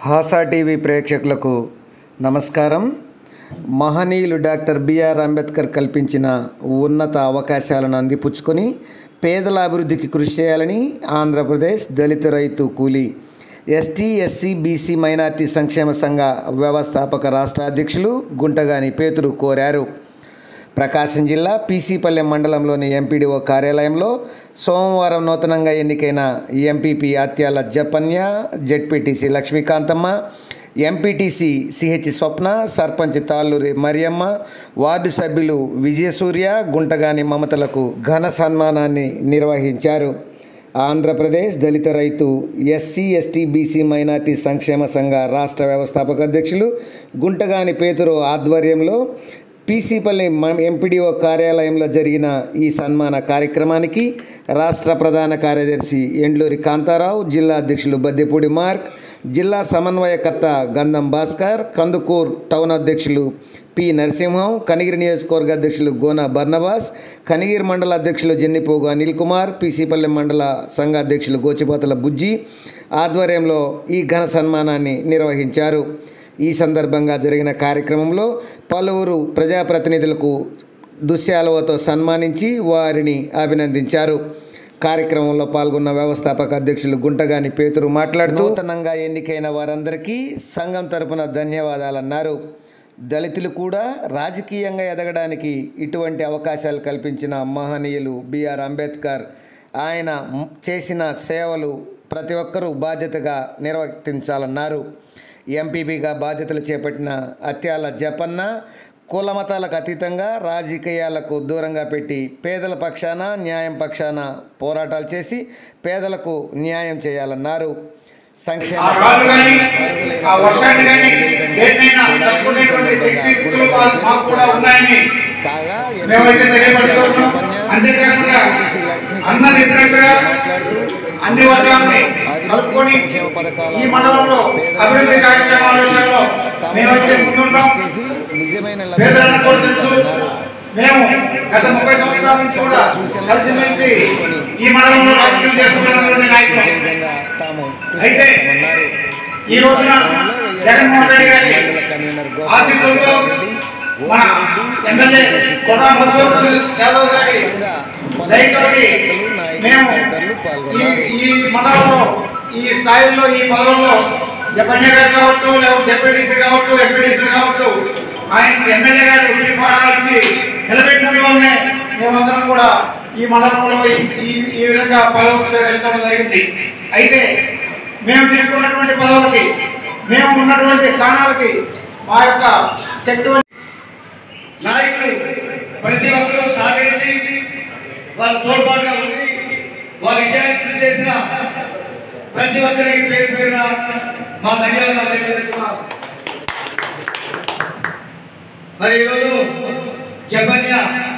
హాసా TV ప్రేక్షకులకు నమస్కారం మహనీయులు డాక్టర్ బిఆర్ అంబేద్కర్ కల్పించిన ఉన్నత అవకాశాలను అందిపుచ్చుకొని పేదల అభివృద్ధికి కృషి చేయాలని ఆంధ్రప్రదేశ్ దళిత రైతు కూలీ ఎస్టీ ఎస్సీ బీసీ మైనార్టీ సంక్షేమ సంఘ వ్యవస్థాపక రాష్ట్ర అధ్యక్షులు గుంటగాని పేతురు కోరారు ప్రకాశం జిల్లా పీసీపల్లెం మండలంలోని ఎంపీడీఓ కార్యాలయంలో సోమవారం నూతనంగా ఎన్నికైన ఎంపీపీ ఆత్యాల జపన్య ZPTC Lakshmikanthamma MPTC CH Swapna sarpanch Thalluri Mariyamma ward సభ్యులు విజయసూర్య గుంటగాని మమతలకు ఘన సన్మానాన్ని నిర్వహించారు ఆంధ్రప్రదేశ్ దళిత రైతు ఎస్సీ ఎస్టీ బీసీ మైనార్టీ సంక్షేమ సంఘ రాష్ట్ర వ్యవస్థాపక అధ్యక్షులు గుంటగాని పేతురు ఆధ్వర్యంలో పీసీపల్లి ఎంపీడీఓ కార్యాలయంలో జరిగిన ఈ సన్మాన కార్యక్రమానికి రాష్ట్ర ప్రధాన కార్యదర్శి ఎండ్లూరి కాంతారావు జిల్లా అధ్యక్షులు బద్దెపూడి మార్క్ జిల్లా సమన్వయకర్త గంధం భాస్కర్ కందుకూర్ టౌన్ అధ్యక్షులు పి నరసింహం కనిగిరి నియోజకవర్గ అధ్యక్షులు గోన బర్నబాస్ కనిగిరి మండల అధ్యక్షులు జెన్నిపోగు అనిల్ కుమార్ పీసీపల్లి మండల సంఘ అధ్యక్షులు గోచిపాతల బుజ్జి ఆధ్వర్యంలో ఈ ఘన సన్మానాన్ని నిర్వహించారు ఈ సందర్భంగా జరిగిన కార్యక్రమంలో పలువురు ప్రజాప్రతినిధులకు దుశ్శాలువతో సన్మానించి వారిని అభినందించారు కార్యక్రమంలో పాల్గొన్న వ్యవస్థాపక అధ్యక్షులు గుంటగాని పేతురు మాట్లాడుతూ నూతనంగా ఎన్నికైన వారందరికీ సంఘం తరపున ధన్యవాదాలన్నారు దళితులు కూడా రాజకీయంగా ఎదగడానికి ఇటువంటి అవకాశాలు కల్పించిన మహనీయులు బిఆర్ అంబేద్కర్ ఆయన మ్- చేసిన సేవలు ప్రతి ఒక్కరూ బాధ్యతగా నిర్వర్తించాలన్నారు ఎంపీపీగా బాధ్యతలు చేపట్టిన అత్యాల జపన్న కుల మతాలకు అతీతంగా రాజకీయాలకు దూరంగా పెట్టి పేదల పక్షాన న్యాయం పక్షాన పోరాటాలు చేసి పేదలకు న్యాయం చేయాలన్నారు సంక్షేమ ఆ కాళ్ళు కానీ ఆ వర్షాన్ని కానీ దేన్నైనా తట్టుకునేటువంటి శక్తి యుక్తులు మా- మాకు కూడా ఉన్నాయని కాగా మేమైతే తెలియపరుస్తున్నాం అంతేకాకుండా అన్న చెప్పినట్టుగా అన్ని వర్గాల్ని కలుపుకొని ఈ మండలంలో అభివృద్ధి కార్యక్రమాల విషయంలో మేమైతే ముందుంటాం నిజమైన పేదలను కూడా తెలుసు మేము గత ముప్పై సంవత్సరాల నుంచి కూడా కలిసిమెలిసి ఈ మండలంలో రాజకీయం చేస్తున్నటువంటి నాయకులు విధంగా తాము కృషి అయితే చేస్తామన్నారు. ఈ రోజున జగన్మోహన్ రెడ్డి గారి మండల కన్వీనర్ గోపాల్ ఆశీస్సులతో రెడ్డి, మన ఓపిరెడ్డి, ఎమ్మెల్యే కొడా మసూర్ యాదవ్ గారి సంఘ దయతోటి నాయకులు, మేము తదితరులు ఈ పాల్గొన్నారు ఈ మండలంలో ఈ స్థాయిలో ఈ పదవుల్లో జపన్య గారు కావచ్చు లేకపోతే జెడ్పీటీసీ కావచ్చు ఎంపీటీసీ కావచ్చు ఆయన ఎమ్మెల్యే గారు ఫారాలు ఇచ్చి నిలబెట్టినందువల్లనే మేమందరం కూడా ఈ మండలంలో ఈ- ఈ ఈ విధంగా పదవులు స్వీకరించడం జరిగింది అయితే మేము తీసుకున్నటువంటి పదవులకి మేము ఉన్నటువంటి స్థానాలకి మా యొక్క శక్తి నాయకులు ప్రతి ఒక్కరూ సహకరించి వాళ్ళ తోడ్పాటుగా ఉండి వాళ్ళ విజయాన్ని చేసిన ప్రతి ఒక్కరికి పేరు పేరున మా ధన్యవాదాలు తెలియజేస్తున్నాం మరి ఈరోజు జపన్య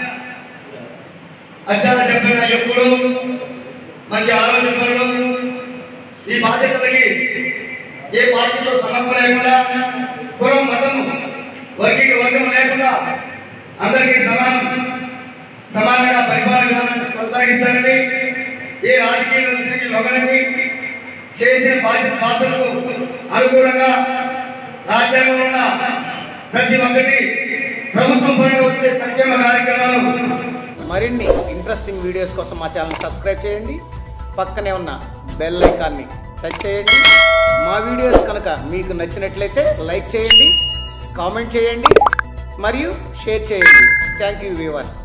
అత్యాల జపన్య ఎప్పుడు మంచి ఆలోచనలు ఈ బాధ్యతలకి ఏ పార్టీతో సంబంధం లేకుండా కులం మతం వర్గీక వర్గం లేకుండా అందరికీ సమానం సమానంగా పరిపాలన విధానాన్ని కొనసాగిస్తారని ఏ రాజకీయాలు తిరిగి లొగలని చేసే బాధ్యత భాషలకు అనుకూలంగా రాజ్యాంగంలో ఉన్న ప్రతి ఒక్కటి ప్రభుత్వం పరంగా వచ్చే సంక్షేమ కార్యక్రమాలు మరిన్ని ఇంట్రెస్టింగ్ వీడియోస్ కోసం మా ఛానల్ సబ్స్క్రైబ్ చేయండి పక్కనే ఉన్న బెల్ ఐకాన్ని టచ్ చేయండి మా వీడియోస్ కనుక మీకు నచ్చినట్లయితే లైక్ చేయండి కామెంట్ చేయండి మరియు షేర్ చేయండి థ్యాంక్ యూ వ్యూవర్స్